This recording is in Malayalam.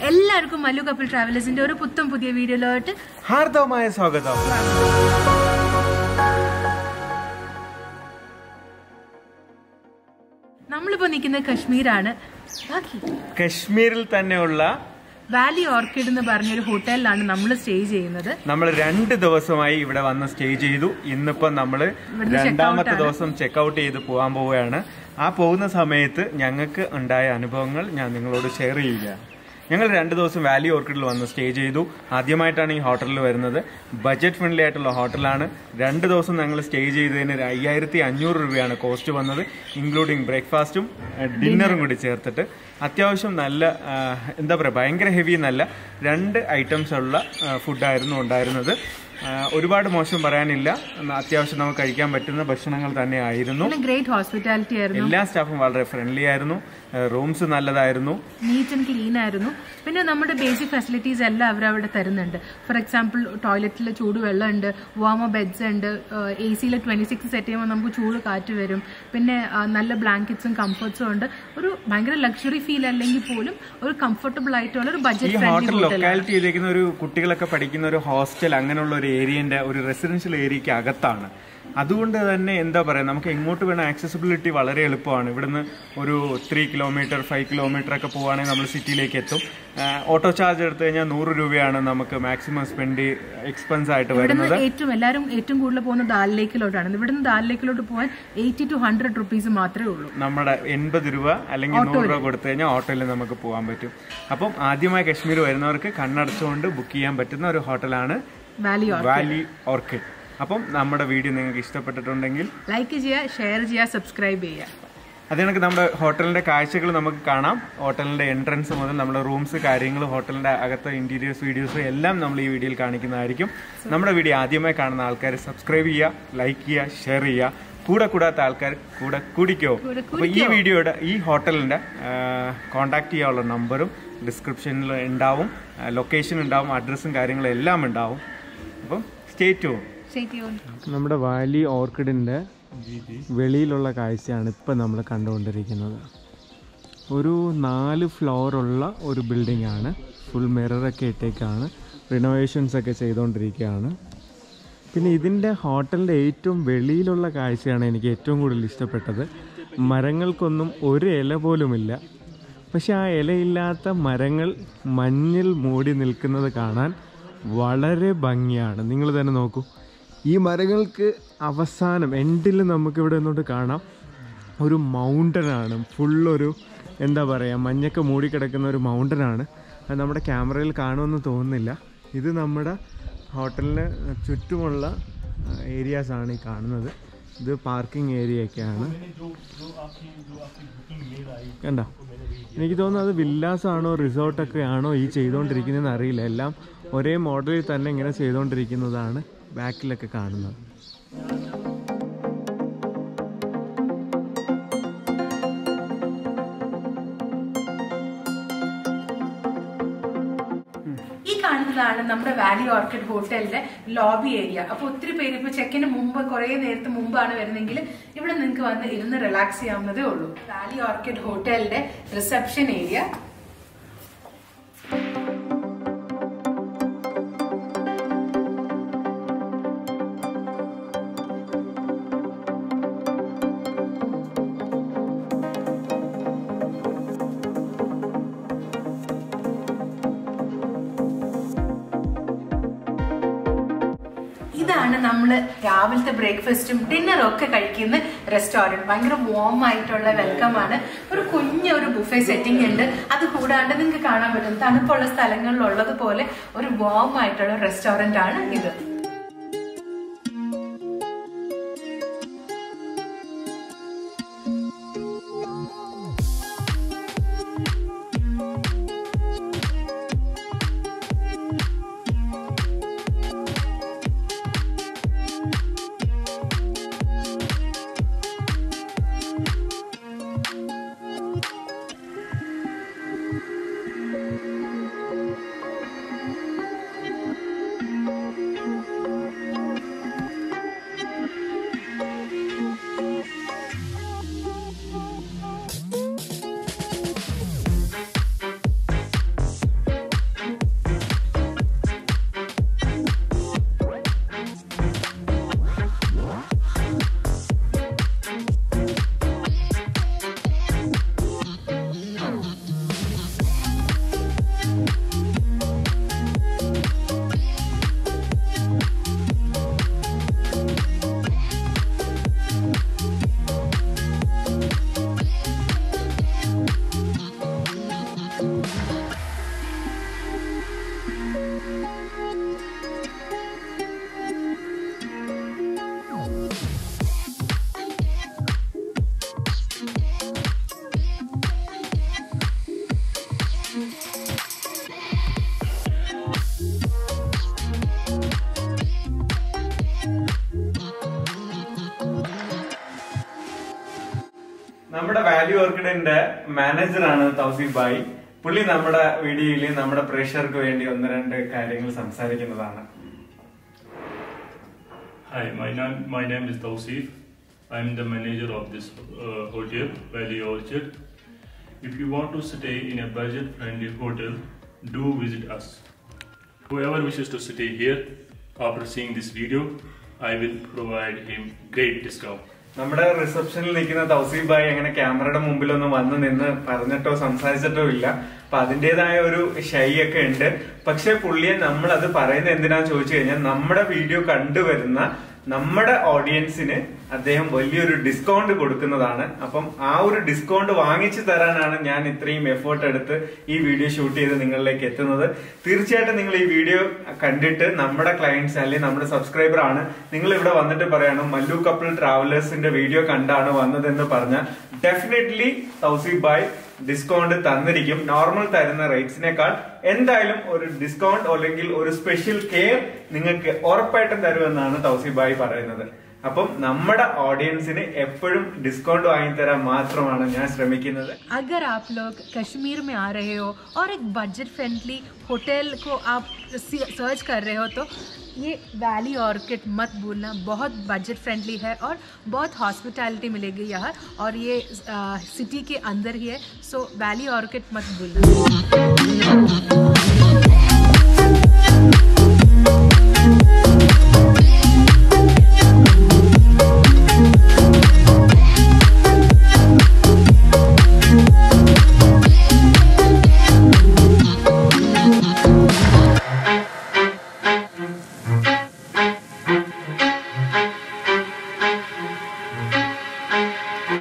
എല്ലാവർക്കും മല്ലു കപ്പിൾ ട്രാവലേഴ്സിന്റെ ഒരു പുത്തം പുതിയ വീഡിയോയിലോട്ട് ഹാർദവമായ സ്വാഗതം നമ്മളിപ്പോ നിൽക്കുന്നത് കശ്മീരാണ് ബാക്കി കശ്മീരിൽ തന്നെയുള്ള വാലി ഓർക്കിഡ് എന്ന് പറഞ്ഞൊരു ഹോട്ടലിലാണ് നമ്മൾ സ്റ്റേ ചെയ്യുന്നത് നമ്മൾ രണ്ട് ദിവസമായി ഇവിടെ വന്ന് സ്റ്റേ ചെയ്തു ഇന്നിപ്പോ നമ്മൾ ഇവിടുന്ന് രണ്ടാമത്തെ checkout ആണ്. ദിവസം ചെക്കൗട്ട് ചെയ്ത് പോകാൻ പോവുകയാണ് ആ പോകുന്ന സമയത്ത് ഞങ്ങൾക്ക് ഉണ്ടായ അനുഭവങ്ങൾ ഞാൻ നിങ്ങളോട് ഷെയർ ചെയ്യുകയാണ് ഞങ്ങൾ രണ്ട് ദിവസം വാലി ഓർക്കിഡിൽ വന്ന് സ്റ്റേ ചെയ്തു ആദ്യമായിട്ടാണ് ഈ ഹോട്ടലിൽ വരുന്നത് ബജറ്റ് ഫ്രണ്ട്ലി ആയിട്ടുള്ള ഹോട്ടലാണ് രണ്ട് ദിവസം ഞങ്ങൾ സ്റ്റേ ചെയ്തതിന് ഒരു അയ്യായിരത്തി അഞ്ഞൂറ് രൂപയാണ് കോസ്റ്റ് വന്നത് ഇൻക്ലൂഡിങ് ബ്രേക്ക്ഫാസ്റ്റും ഡിന്നറും കൂടി ചേർത്തിട്ട് അത്യാവശ്യം നല്ല ആ, എന്താ പറയുക ഭയങ്കര ഹെവി എന്നല്ല രണ്ട് ഐറ്റംസ് ഉള്ള ഫുഡായിരുന്നു ഉണ്ടായിരുന്നത് ആ, ഒരുപാട് മോശം പറയാനില്ല എന്നാ അത്യാവശ്യം നമുക്ക് കഴിക്കാൻ പറ്റുന്ന ഭക്ഷണങ്ങൾ തന്നെ ആയിരുന്നു പിന്നെ ഗ്രേറ്റ് ഹോസ്പിറ്റാലിറ്റി ആയിരുന്നു എല്ലാ സ്റ്റാഫും വളരെ ഫ്രണ്ട്ലി ആയിരുന്നു റൂംസ് നല്ലതായിരുന്നു നീറ്റ് ആൻഡ് ക്ലീൻ ആയിരുന്നു പിന്നെ നമ്മുടെ ബേസിക് ഫെസിലിറ്റീസ് എല്ലാം അവർ അവിടെ തരുന്നുണ്ട് ഫോർ എക്സാമ്പിൾ ടോയ്ലറ്റിൽ ചൂട് വെള്ളമുണ്ട് വാമ ബെഡ്സ് ഉണ്ട് എ സിയിൽ ട്വന്റി സിക്സ് സെറ്റ് ചെയ്യുമ്പോൾ നമുക്ക് ചൂട് കാറ്റ് വരും പിന്നെ ആ, നല്ല ബ്ലാങ്കറ്റ്സും കംഫർട്ട്സും ഉണ്ട് ഒരു ഭയങ്കര ലക്ഷറി ഫീൽ അല്ലെങ്കിൽ പോലും ഒരു കംഫർട്ടബിൾ ആയിട്ടുള്ള ഒരു ഈ budget hotel friendly hotel locality ചെയ്തേക്കുന്ന ഒരു കുട്ടികളൊക്കെ പഠിക്കുന്ന ഒരു ഹോസ്റ്റൽ അങ്ങനെയുള്ള ഒരു ഏരിയന്റെ ഒരു റെസിഡൻഷ്യൽ ഏരിയക്ക് അകത്താണ് അതുകൊണ്ട് തന്നെ എന്താ പറയുക നമുക്ക് എങ്ങോട്ട് വേണം ആക്സസിബിലിറ്റി വളരെ എളുപ്പമാണ് ഇവിടുന്ന് ഒരു ത്രീ കിലോമീറ്റർ ഫൈവ് കിലോമീറ്റർ ഒക്കെ പോവുകയാണെങ്കിൽ നമ്മൾ സിറ്റിയിലേക്ക് എത്തും ഓട്ടോ ചാർജ് എടുത്തു കഴിഞ്ഞാൽ നൂറ് രൂപയാണ് നമുക്ക് മാക്സിമം സ്പെൻഡ് എക്സ്പെൻസ് ആയിട്ട് ഇവിടുന്ന് വരുന്നത് ഏറ്റവും എല്ലാവരും ഏറ്റവും കൂടുതൽ പോകുന്ന ദാൽ ലേക്കിലോട്ടാണ് ഇവിടുന്ന് ദാൽ ലേക്കിലോട്ട് പോകാൻ എയ്റ്റി ടു ഹൺഡ്രഡ് റുപ്പീസ് മാത്രമേ ഉള്ളൂ നമ്മുടെ എൺപത് രൂപ അല്ലെങ്കിൽ നൂറ് രൂപ കൊടുത്തു കഴിഞ്ഞാൽ ഓട്ടോയിൽ നമുക്ക് പോകാൻ പറ്റും അപ്പം ആദ്യമായി കശ്മീർ വരുന്നവർക്ക് കണ്ണടച്ചുകൊണ്ട് ബുക്ക് ചെയ്യാൻ പറ്റുന്ന ഒരു ഹോട്ടലാണ് വാലി വാലി ഓർക്കിഡ് അപ്പം നമ്മുടെ വീഡിയോ നിങ്ങൾക്ക് ഇഷ്ടപ്പെട്ടിട്ടുണ്ടെങ്കിൽ ലൈക്ക് ചെയ്യുക ഷെയർ ചെയ്യുക സബ്സ്ക്രൈബ് ചെയ്യുക അത് കണക്ക് നമ്മുടെ ഹോട്ടലിന്റെ കാഴ്ചകൾ നമുക്ക് കാണാം ഹോട്ടലിന്റെ എൻട്രൻസ് മുതൽ നമ്മുടെ റൂംസ് കാര്യങ്ങൾ ഹോട്ടലിന്റെ അകത്തെ ഇന്റീരിയേഴ്സ് വീഡിയോസ് എല്ലാം നമ്മൾ ഈ വീഡിയോയിൽ കാണിക്കുന്നതായിരിക്കും നമ്മുടെ വീഡിയോ ആദ്യമായി കാണുന്ന ആൾക്കാർ സബ്സ്ക്രൈബ് ചെയ്യുക ലൈക്ക് ചെയ്യുക ഷെയർ ചെയ്യുക കൂടെ കൂടാത്ത ആൾക്കാർ കൂടെ കൂടിക്കോ കൂടെ അപ്പോൾ ഈ വീഡിയോയുടെ ഈ ഹോട്ടലിന്റെ കോൺടാക്ട് ചെയ്യാനുള്ള നമ്പറും ഡിസ്ക്രിപ്ഷനിൽ ഉണ്ടാവും ലൊക്കേഷൻ ഉണ്ടാവും അഡ്രസ്സും കാര്യങ്ങളും എല്ലാം ഉണ്ടാവും അപ്പം സ്റ്റേ ടു നമ്മുടെ വാലി ഓർക്കിഡിൻ്റെ വെളിയിലുള്ള കാഴ്ചയാണ് ഇപ്പം നമ്മൾ കണ്ടുകൊണ്ടിരിക്കുന്നത് ഒരു നാല് ഫ്ലോറുള്ള ഒരു ബിൽഡിംഗ് ആണ് ഫുൾ മിററൊക്കെ ഇട്ടേക്കാണ് റിനോവേഷൻസ് ഒക്കെ ചെയ്തുകൊണ്ടിരിക്കുകയാണ് പിന്നെ ഇതിൻ്റെ ഹോട്ടലിൻ്റെ ഏറ്റവും വെളിയിലുള്ള കാഴ്ചയാണ് എനിക്ക് ഏറ്റവും കൂടുതൽ ഇഷ്ടപ്പെട്ടത് മരങ്ങൾക്കൊന്നും ഒരു ഇല പോലുമില്ല പക്ഷെ ആ ഇലയില്ലാത്ത മരങ്ങൾ മഞ്ഞിൽ മൂടി നിൽക്കുന്നത് കാണാൻ വളരെ ഭംഗിയാണ് നിങ്ങൾ തന്നെ നോക്കൂ ഈ മരങ്ങൾക്ക് അവസാനം എൻഡിൽ നമുക്കിവിടെ നിന്നോട്ട് കാണാം ഒരു മൗണ്ടനാണ് ഫുള്ളൊരു എന്താ പറയുക മഞ്ഞൊക്കെ മൂടിക്കിടക്കുന്ന ഒരു മൗണ്ടനാണ് അത് നമ്മുടെ ക്യാമറയിൽ കാണുമെന്ന് തോന്നുന്നില്ല ഇത് നമ്മുടെ ഹോട്ടലിന് ചുറ്റുമുള്ള ഏരിയാസ് ആണ് ഈ കാണുന്നത് ഇത് പാർക്കിംഗ് ഏരിയയൊക്കെയാണ് കണ്ട എനിക്ക് തോന്നുന്നു അത് വില്ലാസ് ആണോ റിസോർട്ടൊക്കെ ആണോ ഈ ചെയ്തുകൊണ്ടിരിക്കുന്നതെന്ന് അറിയില്ല എല്ലാം ഒരേ മോഡലിൽ തന്നെ ഇങ്ങനെ ചെയ്തുകൊണ്ടിരിക്കുന്നതാണ് ബാക്കിലൊക്കെ കാണുന്നത് ഈ കാണുന്നതാണ് നമ്മുടെ വാലി ഓർക്കിഡ് ഹോട്ടലിന്റെ ലോബി ഏരിയ അപ്പൊ ഒത്തിരി പേര് ഇപ്പൊ ചെക്കിന് മുമ്പ് കുറെ നേരത്തെ മുമ്പാണ് വരുന്നെങ്കിൽ ഇവിടെ നിങ്ങൾക്ക് വന്ന് ഇരുന്ന് റിലാക്സ് ചെയ്യാവുന്നതേ ഉള്ളൂ വാലി ഓർക്കിഡ് ഹോട്ടലിന്റെ റിസപ്ഷൻ ഏരിയ ഇതാണ് നമ്മൾ രാവിലത്തെ ബ്രേക്ക്ഫാസ്റ്റും ഡിന്നറും ഒക്കെ കഴിക്കുന്ന റെസ്റ്റോറന്റ് ഭയങ്കര വാം ആയിട്ടുള്ള വെൽക്കം ആണ് ഒരു കുഞ്ഞ ഒരു ബുഫേ സെറ്റിംഗ് ഉണ്ട് അത് കൂടാണ്ട് നിങ്ങൾക്ക് കാണാൻ പറ്റും തണുപ്പുള്ള സ്ഥലങ്ങളിൽ ഉള്ളതുപോലെ ഒരു വാം ആയിട്ടുള്ള റെസ്റ്റോറന്റ് ആണ് ഇത് വാലി ഓർക്കിഡിന്റെ മാനേജറാണ് തൗസീഫ് ബായി പുള്ളി നമ്മുടെ വീഡിയോയിൽ നമ്മുടെ പ്രേക്ഷകർക്ക് വേണ്ടി ഒന്ന് രണ്ട് കാര്യങ്ങൾ സംസാരിക്കുന്നതാണ് Hi, my name, my name is Tausif. I am the manager of this uh, hotel, Valley Orchard. If you want to stay in a budget friendly hotel, do visit us. Whoever wishes to stay here, after seeing this video, I will provide him great discount. നമ്മുടെ റിസപ്ഷനിൽ നിൽക്കുന്ന തൗസീഫ് ബായി അങ്ങനെ ക്യാമറയുടെ മുമ്പിലൊന്നും വന്ന് നിന്ന് പറഞ്ഞിട്ടോ സംസാരിച്ചിട്ടോ ഇല്ല അപ്പൊ അതിന്റേതായ ഒരു ഷൈ ഒക്കെ ഉണ്ട് പക്ഷെ പുള്ളിയെ നമ്മൾ അത് പറയുന്നത് എന്തിനാന്ന് ചോദിച്ചു കഴിഞ്ഞാൽ നമ്മുടെ വീഡിയോ കണ്ടുവരുന്ന നമ്മുടെ ഓഡിയൻസിന് അദ്ദേഹം വലിയൊരു ഡിസ്കൗണ്ട് കൊടുക്കുന്നതാണ് അപ്പം ആ ഒരു ഡിസ്കൗണ്ട് വാങ്ങിച്ചു തരാനാണ് ഞാൻ ഇത്രയും എഫേർട്ട് എടുത്ത് ഈ വീഡിയോ ഷൂട്ട് ചെയ്ത് നിങ്ങളിലേക്ക് എത്തുന്നത് തീർച്ചയായിട്ടും നിങ്ങൾ ഈ വീഡിയോ കണ്ടിട്ട് നമ്മുടെ ക്ലയൻസ് അല്ലെങ്കിൽ നമ്മുടെ സബ്സ്ക്രൈബർ ആണ് നിങ്ങൾ ഇവിടെ വന്നിട്ട് പറയണം മല്ലു കപ്പിൾ ട്രാവലേഴ്സിന്റെ വീഡിയോ കണ്ടാണ് വന്നതെന്ന് പറഞ്ഞാൽ ഡെഫിനറ്റ്ലി തൗസീഫ് ബായ് ഡിസ്കൗണ്ട് തന്നിരിക്കും നോർമൽ തരുന്ന റേറ്റ്സിനേക്കാൾ എന്തായാലും ഒരു ഡിസ്കൗണ്ട് അല്ലെങ്കിൽ ഒരു സ്പെഷ്യൽ കെയർ നിങ്ങൾക്ക് ഉറപ്പായിട്ടും തരുമെന്നാണ് തൗസീഫ് ബായ് പറയുന്നത് അപ്പം നമ്മുടെ ഓഡിയൻസിന് എപ്പോഴും ഡിസ്കൗണ്ട് വാങ്ങിത്തരാൻ മാത്രമാണ് ഞാൻ ശ്രമിക്കുന്നത് अगर आप लोग कश्मीर में आ रहे हो और एक बजट फ्रेंडली होटल को आप सर्च कर रहे हो तो ये वैली ऑर्किड मत भूलना बहुत बजट फ्रेंडली है और बहुत हॉस्पिटैलिटी मिलेगी यहाँ और ये सिटी के अंदर ही है सो वैली ऑर्किड मत भूलना